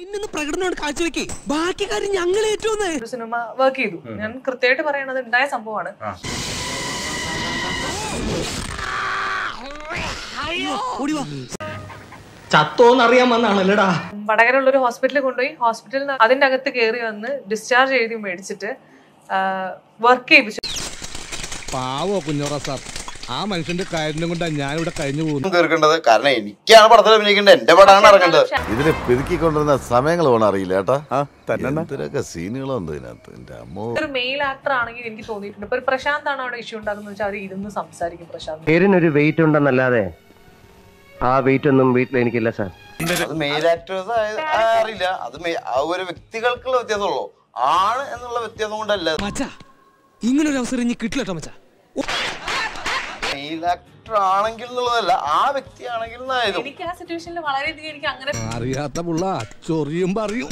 ഇന്നൊന്ന് പ്രകടനമാണ് കാഴ്ചവെക്കേ ബാക്കി കാര്യം ഞങ്ങൾ ഏറ്റവും ഒരു സിനിമ വർക്ക് ചെയ്തു ഞാൻ കൃത്യമായിട്ട് പറയണത് ഉണ്ടായ സംഭവമാണ് ഓടി വാ ചത്തോന്നറിയാൻ വന്നാണല്ലടാ വടകരയുള്ള ഒരു ഹോസ്പിറ്റലിൽ കൊണ്ടുപോയി ഹോസ്പിറ്റലിൽ നിന്ന് അതിന്റെ അകത്ത് കയറി വന്ന് ഡിസ്ചാർജ് എഴുതി മേടിച്ചിട്ട് വർക്ക് ചെയ്യിപ്പിച്ചു പാവോ കുഞ്ഞോറ സാർ ആ മനുഷ്യന്റെ കാര്യം കൊണ്ടാണ് ഞാനിവിടെ കഴിഞ്ഞു പോകുന്നത് തീർക്കേണ്ടത് കാരണം എനിക്കാണ് പടത്തിൽ അഭിനയിക്കേണ്ടത് എന്റെ പടമാണ് ഇറങ്ങേണ്ടത് ഇതിനെ പെരുക്കിക്കൊണ്ടിരുന്ന സമയങ്ങൾ പോണ അറിയില്ല ഏട്ടാ എന്തിനൊക്കെ സീനുകളുണ്ട് ഇതിനകത്ത് എന്റെ അമ്മോ ഒരു മെയിൽ ആക്ടർ ആണെങ്കിൽ എനിക്ക് തോന്നിയിട്ടുണ്ട് ഇപ്പൊ ഒരു പ്രശാന്ത് ആണ് അവിടെ ഇഷ്യൂ ഉണ്ടാക്കുന്നത് വെച്ചാൽ അവർ ഇരുന്ന് സംസാരിക്കും പ്രശാന്ത് പേരിനൊരു വെയിറ്റ് ഉണ്ടെന്നല്ലാതെ ആ വെയിറ്റ് ഒന്നും വീട്ടിൽ എനിക്കില്ല സാർ അത് മെയിൽ ആക്ടേഴ്സ് അറിയില്ല അത് മെ- ആ ഒരു വ്യക്തികൾക്കുള്ള വ്യത്യാസമുള്ളൂ ആണ് എന്നുള്ള വ്യത്യാസം കൊണ്ടല്ല മച്ചാ ഇങ്ങനൊരു അവസരം ഇനി കിട്ടില്ല കേട്ടോ മച്ചാ മെയിൽ ആക്ടർ ആണെങ്കിൽ എന്നുള്ളതല്ല ആ വ്യക്തി ആണെങ്കിൽ എന്നായിരുന്നു എനിക്ക് ആ സിറ്റുവേഷനിൽ വളരെയധികം എനിക്ക് അങ്ങനെ അറിയാത്ത പുള്ള ചൊറിയും പറയും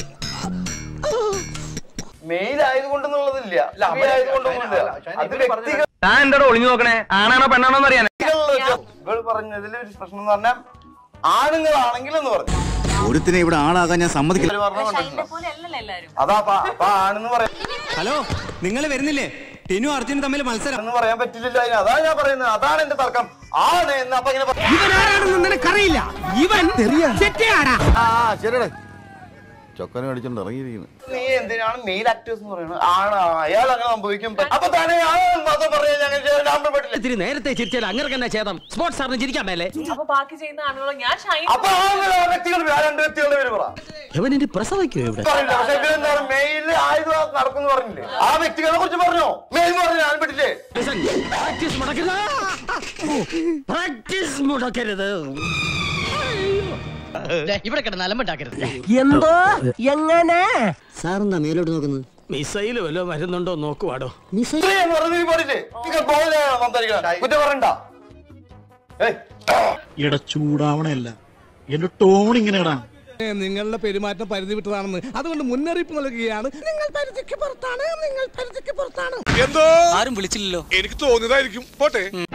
മെയിൽ ആയതുകൊണ്ടെന്നുള്ളതില്ല മെയിൽ ആയതുകൊണ്ടൊന്നുമില്ല അത് വ്യക്തികൾ ഞാൻ എന്താടോ ഒളിഞ്ഞു നോക്കണേ ആണാണോ പെണ്ണാണോ എന്നറിയാൻ വ്യക്തികളുടെ വ്യത്യാസം. ഇവൾ പറഞ്ഞതിൽ ഒരു പ്രശ്നം എന്ന് പറഞ്ഞാൽ ആണുങ്ങളാണെങ്കിൽ എന്ന് പറഞ്ഞു ഒരുത്തിനെ ഇവിടെ ആളാകാൻ ഞാൻ സമ്മതിക്കില്ല ഇവര് പറഞ്ഞ കണ്ടിട്ടുണ്ടോ? പോലെ അല്ലല്ലോ എല്ലാവരും അതാ അപ്പൊ അപ്പൊ ആണെന്ന് പറയാൻ ഹലോ നിങ്ങൾ വരുന്നില്ലേ ടിനു അർജുനും തമ്മിൽ മത്സരം എന്ന് പറയാൻ പറ്റില്ല അതിന് അതാ ഞാൻ പറയുന്നത് അതാണ് എന്റെ തർക്കം ആണ് എന്ന് അപ്പൊ ഇങ്ങനെ പറ- ഇവൻ ആരാണെന്ന് നിനക്കറിയില്ല ഇവൻ ചെറ്റയാടാ ആ ശരിയടേ ചൊക്കനെ അടിച്ചോണ്ട് ഇറങ്ങിയിരിക്കുന്നു നീ എന്തിനാണ് മെയിൽ ആക്ടേഴ്സ് എന്ന് പറയുന്നത് ആണ് അയാൾ അങ്ങനെ സംഭവിക്കും അപ്പൊ തന്നെ ആണെന്ന് മാത്രം പറയാൻ ഞാൻ ഞാൻ പറ്റില്ല ഇത്തിരി നേരത്തെ ചിരിച്ചാൽ അങ്ങനെ തന്നെ ചേതം സ്പോർട്സ് സാറിന് ചിരിക്കാൻ മേലെ അപ്പൊ ബാക്കി ചെയ്യുന്ന ആളുകളോ ഞാൻ ഷൈൻ അപ്പൊ ആണുങ്ങൾ ആ വ്യക്തികൾ ആ രണ്ട് വ്യക്തികളുടെ പേര് പറ ഇവനെ പ്രസവിക്കോ ഇവിടെ പറയില്ല പക്ഷെ ഇവരെന്താണ് മെയിൽ ആയത് നടക്കുന്നു പറഞ്ഞില്ലേ ആ വ്യക്തികളെ കുറിച്ച് പറഞ്ഞോ മെയിൽ എന്ന് പറഞ്ഞു ഞാൻ പറ്റില്ലേ പ്രാക്ടീസ് മുടക്കരുത് പ്രാക്ടീസ് മുടക്കരുത് ഇവിടെ കിടന്ന് അലമ്പുണ്ടാക്കരുത് എന്തോ എങ്ങനെ സാറെന്താ മേലോട്ട് നോക്കുന്നത് മിസൈല് വല്ലോ വരുന്നുണ്ടോ നോക്കുവാടോ ഇത്രയും എന്ന് പറഞ്ഞ് നീ പാടില്ലേ നിങ്ങൾ ബോധനയാണോ സംസാരിക്കണം കുറ്റം പറയണ്ട ഏയ് ഇട ചൂടാവണല്ല എന്റെ ടോൺ ഇങ്ങനെയാടാ നിങ്ങളുടെ പെരുമാറ്റം പരിധി വിട്ടതാണെന്ന് അതുകൊണ്ട് മുന്നറിയിപ്പ് നൽകുകയാണ് നിങ്ങൾ പരിധിക്ക് പുറത്താണ് നിങ്ങൾ പരിധിക്ക് പുറത്താണ് ആരും വിളിച്ചില്ലല്ലോ എനിക്ക് തോന്നിയതായിരിക്കും പോട്ടെ